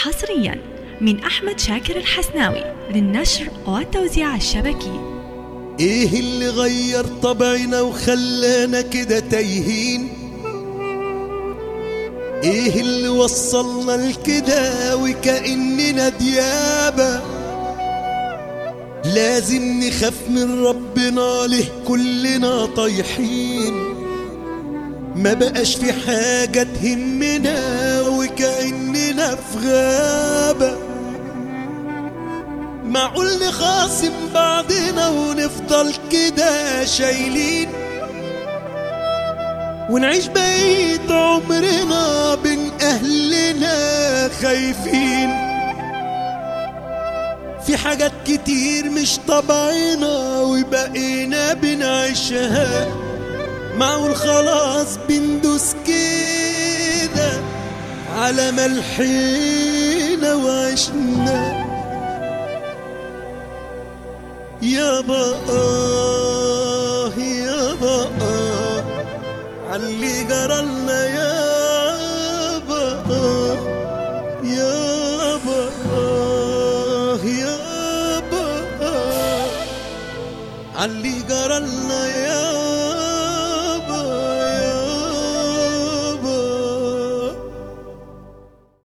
حصريا من أحمد شاكر الحسناوي للنشر والتوزيع الشبكي ايه اللي غير طبعنا وخلانا كده تايهين ايه اللي وصلنا لكده وكأننا ديابة لازم نخاف من ربنا له كلنا طايحين ما بقاش في حاجة تهمنا وكأننا في غابة معقول نخاصم بعضنا ونفضل كده شايلين ونعيش بقيت عمرنا بين أهلنا خايفين في حاجات كتير مش طبعنا وبقينا بنعيشها معقول خلاص بندوس كده على ملحنا وعشنا يابا آه يابا آه عاللي جرالنا يابا آه يابا آه يابا آه عاللي جرالنا يابا